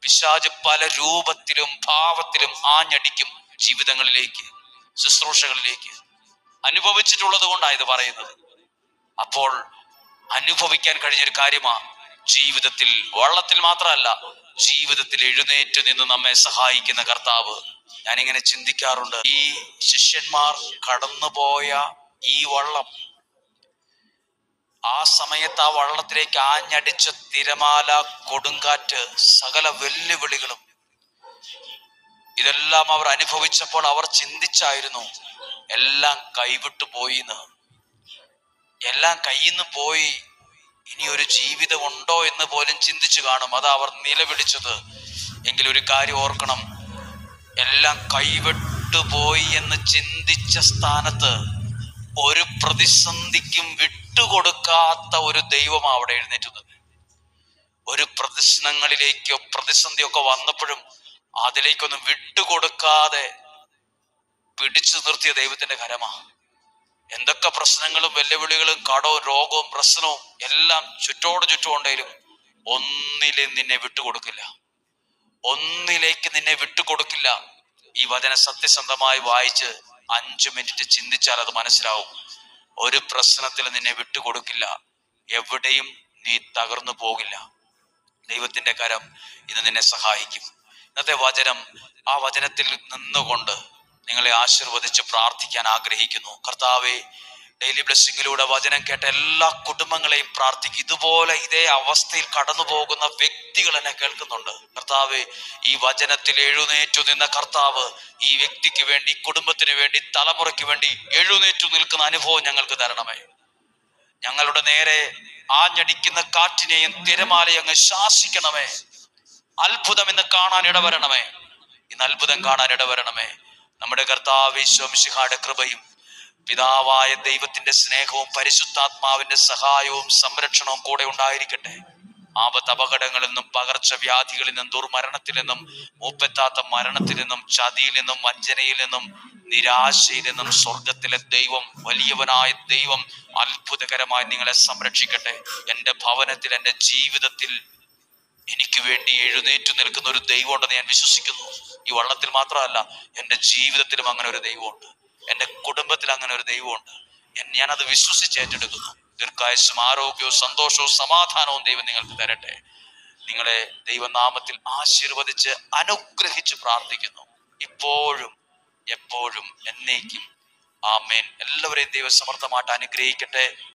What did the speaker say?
പിശാജ് പല രൂപത്തിലും ഭാവത്തിലും ആഞ്ഞടിക്കും ജീവിതങ്ങളിലേക്ക് ശുശ്രൂഷകളിലേക്ക് അനുഭവിച്ചിട്ടുള്ളത് കൊണ്ടാണ് ഇത് പറയുന്നത് അപ്പോൾ അനുഭവിക്കാൻ കഴിഞ്ഞൊരു കാര്യമാ ജീവിതത്തിൽ വള്ളത്തിൽ മാത്രമല്ല ജീവിതത്തിൽ എഴുന്നേറ്റ് നിന്ന് നമ്മെ സഹായിക്കുന്ന കർത്താവ് ഞാനിങ്ങനെ ചിന്തിക്കാറുണ്ട് ഈ ശിഷ്യന്മാർ കടന്നുപോയ ഈ വള്ളം ആ സമയത്ത് ആ വള്ളത്തിലേക്ക് ആഞ്ഞടിച്ച തിരമാല കൊടുങ്കാറ്റ് സകല വെല്ലുവിളികളും ഇതെല്ലാം അവർ അനുഭവിച്ചപ്പോൾ അവർ ചിന്തിച്ചായിരുന്നു എല്ലാം കൈവിട്ടു പോയിന്ന് എല്ലാം കയ്യിൽ നിന്ന് പോയി ഇനി ഒരു ജീവിതം ഉണ്ടോ എന്ന് പോലും ചിന്തിച്ചു കാണും അതാ അവർ നിലവിളിച്ചത് എങ്കിൽ ഒരു കാര്യം ഓർക്കണം എല്ലാം കൈവിട്ടു പോയി എന്ന് ചിന്തിച്ച സ്ഥാനത്ത് ഒരു പ്രതിസന്ധിക്കും വിട്ടുകൊടുക്കാത്ത ഒരു ദൈവമാണ് അവിടെ എഴുന്നേറ്റുന്നത് ഒരു പ്രദർശനങ്ങളിലേക്കോ പ്രതിസന്ധിയൊക്കെ വന്നപ്പോഴും അതിലേക്കൊന്നും വിട്ടുകൊടുക്കാതെ പിടിച്ചു നിർത്തിയ ദൈവത്തിന്റെ കരമാ എന്തൊക്കെ പ്രശ്നങ്ങളും വെല്ലുവിളികളും കടവും രോഗവും പ്രശ്നവും എല്ലാം ചുറ്റോട് ചുറ്റുമുണ്ടെങ്കിലും ഒന്നിലും നിന്നെ വിട്ടുകൊടുക്കില്ല ഒന്നിലേക്ക് നിന്നെ വിട്ടുകൊടുക്കില്ല ഈ വചന സത്യസന്ധമായി വായിച്ച് അഞ്ചു മിനിറ്റ് ചിന്തിച്ചാൽ അത് മനസ്സിലാവും ഒരു പ്രശ്നത്തിൽ നിന്നെ വിട്ടുകൊടുക്കില്ല എവിടെയും നീ തകർന്നു പോകില്ല ദൈവത്തിന്റെ കരം ഇത് നിന്നെ സഹായിക്കും ഇന്നത്തെ വചനം ആ വചനത്തിൽ നിന്നുകൊണ്ട് നിങ്ങളെ ആശീർവദിച്ച് പ്രാർത്ഥിക്കാൻ ആഗ്രഹിക്കുന്നു കർത്താവെ ഡെയിലി ബ്ലെസ്സിങ്ങിലൂടെ വചനം കേട്ട എല്ലാ കുടുംബങ്ങളെയും പ്രാർത്ഥിക്കും ഇതുപോലെ ഇതേ അവസ്ഥയിൽ കടന്നു പോകുന്ന വ്യക്തികൾ എന്നെ കേൾക്കുന്നുണ്ട് കർത്താവെ ഈ വചനത്തിൽ എഴുന്നേറ്റു നിന്ന കർത്താവ് ഈ വ്യക്തിക്ക് വേണ്ടി കുടുംബത്തിന് വേണ്ടി തലമുറയ്ക്ക് വേണ്ടി എഴുന്നേറ്റു നിൽക്കുന്ന അനുഭവം ഞങ്ങൾക്ക് തരണമേ ഞങ്ങളുടെ നേരെ ആഞ്ഞടിക്കുന്ന കാറ്റിനെയും തിരമാലയും അങ്ങ് ശാസിക്കണമേ അത്ഭുതം ഇന്ന് കാണാൻ ഇടവരണമേ ഇന്ന് അത്ഭുതം കാണാൻ ഇടവരണമേ നമ്മുടെ കർത്താവ് ശോമിഷിഹായുടെ കൃപയും പിതാവായ ദൈവത്തിന്റെ സ്നേഹവും പരിശുദ്ധാത്മാവിന്റെ സഹായവും സംരക്ഷണവും കൂടെ ഉണ്ടായിരിക്കട്ടെ ആപത്ത് അപകടങ്ങളിൽ നിന്നും പകർച്ചവ്യാധികളിൽ നിന്നും ദുർമരണത്തിൽ നിന്നും മൂപ്പെത്താത്ത മരണത്തിൽ നിന്നും ചതിയിൽ നിന്നും വഞ്ചനയിൽ നിന്നും നിരാശയിൽ നിന്നും സ്വർഗത്തിലെ ദൈവം വലിയവനായ ദൈവം അത്ഭുതകരമായി നിങ്ങളെ സംരക്ഷിക്കട്ടെ എൻ്റെ ഭവനത്തിൽ എൻ്റെ ജീവിതത്തിൽ എനിക്ക് വേണ്ടി എഴുന്നേറ്റ് നിൽക്കുന്ന ഒരു ദൈവമുണ്ടെന്ന് ഞാൻ വിശ്വസിക്കുന്നു ഈ വള്ളത്തിൽ മാത്രമല്ല എൻ്റെ ജീവിതത്തിലും അങ്ങനെ ഒരു ദൈവമുണ്ട് എൻ്റെ കുടുംബത്തിൽ അങ്ങനെ ഒരു ദൈവമുണ്ട് എൻ- ഞാനത് വിശ്വസിച്ച് ഏറ്റെടുക്കുന്നു ദീർഘായുസും ആരോഗ്യവും സന്തോഷവും സമാധാനവും ദൈവം നിങ്ങൾക്ക് തരട്ടെ നിങ്ങളെ ദൈവനാമത്തിൽ ആശീർവദിച്ച് അനുഗ്രഹിച്ച് പ്രാർത്ഥിക്കുന്നു ഇപ്പോഴും എപ്പോഴും എന്നേക്കും ആമേൻ എല്ലാവരെയും ദൈവം സമർത്ഥമായിട്ട് അനുഗ്രഹിക്കട്ടെ